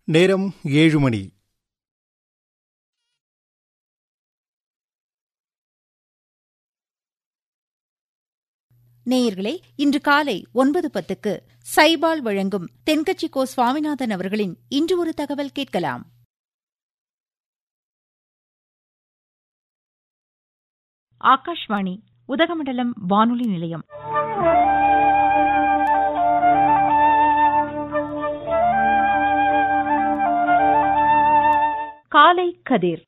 நேரம் ஏழு மணி நேயர்களே இன்று காலை ஒன்பது பத்துக்கு சைபால் வழங்கும் தென்கட்சி கோ சுவாமிநாதன் அவர்களின் இன்று ஒரு தகவல் கேட்கலாம் ஆகாஷ்வாணி உதகமண்டலம் வானொலி நிலையம் காலை கதிர்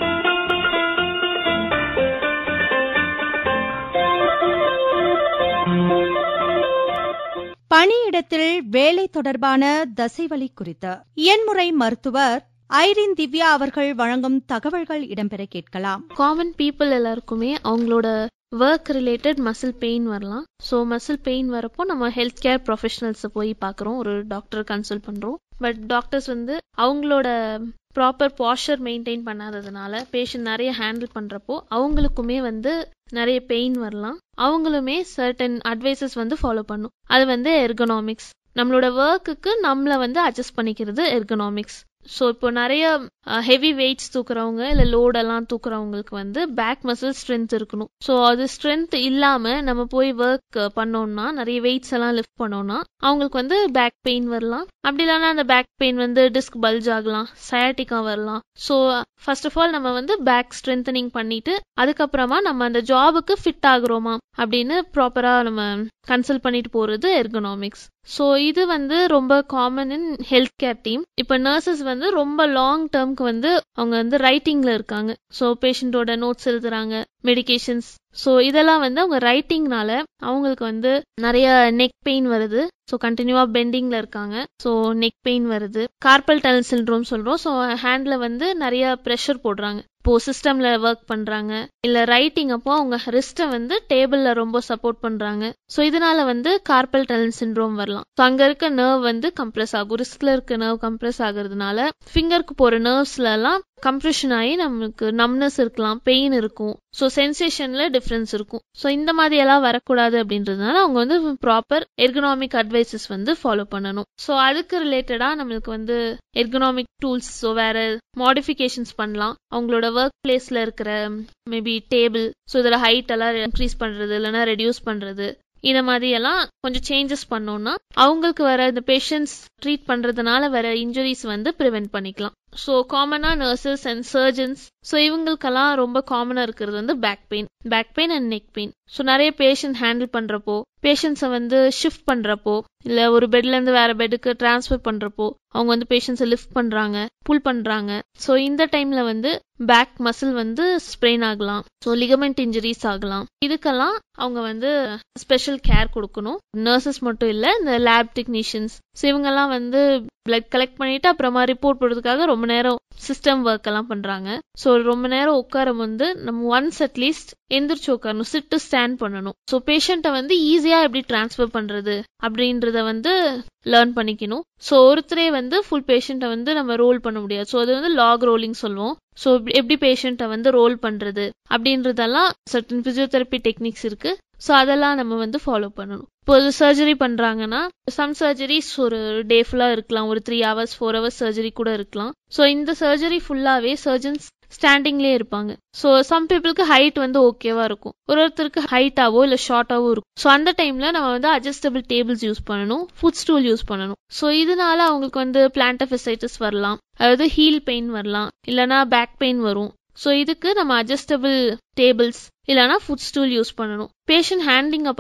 பணியிடத்தில் வேலை தொடர்பான தசைவலி குறித்து இயன்முறை மருத்துவர் ஐரின் திவ்யா அவர்கள் வழங்கும் தகவல்கள் இடம்பெற கேட்கலாம் காமன் பீப்புள் எல்லாருக்குமே அவங்களோட ஒர்க் ரிலேட்டட் மசில் பெயின் வரலாம் ஸோ மசில் பெயின் வரப்போ நம்ம ஹெல்த் கேர் ப்ரொஃபஷனல்ஸை போய் பார்க்குறோம் ஒரு டாக்டர் கன்சல்ட் பண்ணுறோம் பட் டாக்டர்ஸ் வந்து அவங்களோட ப்ராப்பர் பாஸ்டர் மெயின்டைன் பண்ணாததுனால பேஷண்ட் நிறைய ஹேண்டில் பண்ணுறப்போ அவங்களுக்குமே வந்து நிறைய பெயின் வரலாம் அவங்களுமே சர்டன் அட்வைசஸ் வந்து ஃபாலோ பண்ணும் அது வந்து எர்கனாமிக்ஸ் நம்மளோட ஒர்க்குக்கு நம்மளை வந்து அட்ஜஸ்ட் பண்ணிக்கிறது எர்கனாமிக்ஸ் ஸோ இப்போ நிறைய ஹெவி வெயிட்ஸ் தூக்குறவங்க இல்லை லோடெல்லாம் தூக்குறவங்களுக்கு வந்து பேக் மசில் ஸ்ட்ரென்த் இருக்கணும் ஸோ அது ஸ்ட்ரென்த் இல்லாமல் நம்ம போய் ஒர்க் பண்ணோம்னா நிறைய வெயிட்ஸ் எல்லாம் லிஃப்ட் பண்ணோம்னா அவங்களுக்கு வந்து பேக் பெயின் வரலாம் அப்படி இல்லைன்னா அந்த பேக் பெயின் வந்து டிஸ்க் பல்ஜ் ஆகலாம் சயாட்டிக்கா வரலாம் ஸோ ஃபர்ஸ்ட் ஆஃப் ஆல் நம்ம வந்து பேக் ஸ்ட்ரென்தனிங் பண்ணிட்டு அதுக்கப்புறமா நம்ம அந்த ஜாபுக்கு ஃபிட் ஆகுறோமா அப்படின்னு ப்ராப்பராக நம்ம கன்சல்ட் பண்ணிட்டு போகிறது எர்கனாமிக்ஸ் ஸோ இது வந்து ரொம்ப common in health care team இப்போ நர்சஸ் வந்து ரொம்ப லாங் டேர்ம்க்கு வந்து அவங்க வந்து ரைட்டிங்ல இருக்காங்க ஸோ பேஷண்டோட நோட்ஸ் எழுதுறாங்க மெடிகேஷன்ஸ் ஸோ இதெல்லாம் வந்து அவங்க ரைட்டிங்னால அவங்களுக்கு வந்து நிறைய நெக் பெயின் வருது ஸோ கண்டினியூவா பெண்டிங்ல இருக்காங்க ஸோ நெக் பெயின் வருது கார்பல் டனல் சிண்ட்ரோம் சொல்றோம் ஸோ ஹேண்ட்ல வந்து நிறைய ப்ரெஷர் போடுறாங்க இப்போ சிஸ்டம்ல ஒர்க் பண்றாங்க இல்ல ரைட்டிங் அப்போ அவங்க ரிஸ்ட வந்து டேபிள்ல ரொம்ப சப்போர்ட் பண்றாங்க ஸோ இதனால வந்து கார்பல் டனல் சிண்ட்ரோம் வரலாம் ஸோ அங்க இருக்க நர்வ் வந்து கம்ப்ரெஸ் ஆகும் ரிஸ்க்ல இருக்க நர்வ் கம்ப்ரெஸ் ஆகுறதுனால ஃபிங்கருக்கு போற நர்வ்ஸ்ல எல்லாம் கம்ப்ரெஷன் ஆகி நமக்கு நம்னஸ் இருக்கலாம் பெயின் இருக்கும் ஸோ சென்சேஷன்ல டிஃப்ரென்ஸ் இருக்கும் ஸோ இந்த மாதிரி எல்லாம் வரக்கூடாது அப்படின்றதுனால அவங்க வந்து ப்ராப்பர் எர்கனாமிக் அட்வைசஸ் வந்து ஃபாலோ பண்ணணும் ஸோ அதுக்கு ரிலேட்டடா நம்மளுக்கு வந்து எர்கனாமிக் டூல்ஸ் ஸோ வேற மாடிஃபிகேஷன்ஸ் பண்ணலாம் அவங்களோட ஒர்க் பிளேஸ்ல இருக்கிற மேபி டேபிள் ஸோ இதோட ஹைட் எல்லாம் இன்க்ரீஸ் பண்றது இல்லைன்னா ரெடியூஸ் பண்றது இத மாதிரி எல்லாம் கொஞ்சம் சேஞ்சஸ் பண்ணோம்னா அவங்களுக்கு வர இந்த பேஷண்ட்ஸ் ட்ரீட் பண்றதுனால வர இன்ஜுரிஸ் வந்து ப்ரிவென்ட் பண்ணிக்கலாம் ஸோ காமனா நர்சஸ் அண்ட் சர்ஜன்ஸ் ஸோ இவங்களுக்கெல்லாம் ரொம்ப காமனா இருக்கிறது வந்து back pain back pain and neck pain so நிறைய பேஷண்ட் ஹேண்டில் பண்றப்போ பேஷண்ட்ஸை வந்து ஷிஃப்ட் பண்றப்போ இல்ல ஒரு பெட்ல இருந்து வேற பெட்டுக்கு டிரான்ஸ்ஃபர் பண்றப்போ அவங்க வந்து பேஷண்ட்ஸை லிஃப்ட் பண்றாங்க புல் பண்றாங்க ஸோ இந்த டைம்ல வந்து பேக் மசில் வந்து ஸ்ப்ரெயின் ஆகலாம் ஸோ லிகமெண்ட் இன்ஜுரிஸ் ஆகலாம் இதுக்கெல்லாம் அவங்க வந்து ஸ்பெஷல் கேர் கொடுக்கணும் நர்சஸ் மட்டும் இல்ல இந்த லேப் டெக்னீஷியன்ஸ் ஸோ இவங்கெல்லாம் வந்து பிளட் கலெக்ட் பண்ணிட்டு அப்புறமா ரிப்போர்ட் போடுறதுக்காக ரொம்ப நேரம் சிஸ்டம் ஒர்க் எல்லாம் பண்றாங்க ஸோ ரொம்ப நேரம் உட்காரம் வந்து நம்ம ஒன்ஸ் அட்லீஸ்ட் எந்திரிச்சு உட்காரணும் சிட்டு ஸ்டாண்ட் பண்ணணும் ஸோ பேஷண்ட்டை வந்து ஈஸியா எப்படி டிரான்ஸ்ஃபர் பண்றது அப்படின்றத வந்து லேர்ன் பண்ணிக்கணும் ஸோ ஒருத்தரே வந்து ஃபுல் பேஷண்ட்டை வந்து நம்ம ரோல் பண்ண முடியாது ஸோ அது வந்து லாக் ரோலிங் சொல்லுவோம் ஸோ எப்படி பேஷண்ட்டை வந்து ரோல் பண்றது அப்படின்றதெல்லாம் சர்டன் பிசியோதெரப்பி டெக்னிக்ஸ் இருக்கு ஸோ அதெல்லாம் நம்ம வந்து ஃபாலோ பண்ணணும் இப்போ ஒரு சர்ஜரி பண்றாங்கன்னா சம் சர்ஜரிஸ் ஒரு டே ஃபுல்லா இருக்கலாம் ஒரு three hours four hours surgery கூட இருக்கலாம் ஸோ இந்த சர்ஜரி ஃபுல்லாவே சர்ஜன்ஸ் ஸ்டாண்டிங்லேயே இருப்பாங்க ஸோ சம் பீப்புளுக்கு ஹைட் வந்து ஓகேவா இருக்கும் ஒரு ஒருத்தருக்கு ஹைட்டாவோ இல்லை ஷார்ட்டாவோ இருக்கும் ஸோ அந்த டைம்ல நம்ம வந்து அட்ஜஸ்டபிள் டேபிள்ஸ் யூஸ் பண்ணணும் ஃபுட் ஸ்டூல் யூஸ் பண்ணணும் ஸோ இதனால அவங்களுக்கு வந்து பிளான்டஃபிசைட்டிஸ் வரலாம் அதாவது ஹீல் பெயின் வரலாம் இல்லைனா பேக் பெயின் வரும் ஸோ இதுக்கு நம்ம அட்ஜஸ்டபிள் டேபிள்ஸ் இல்லைனா ஃபுட் ஸ்டூல் யூஸ் பண்ணணும் பேஷண்ட் ஹேண்ட்லிங் அப்போ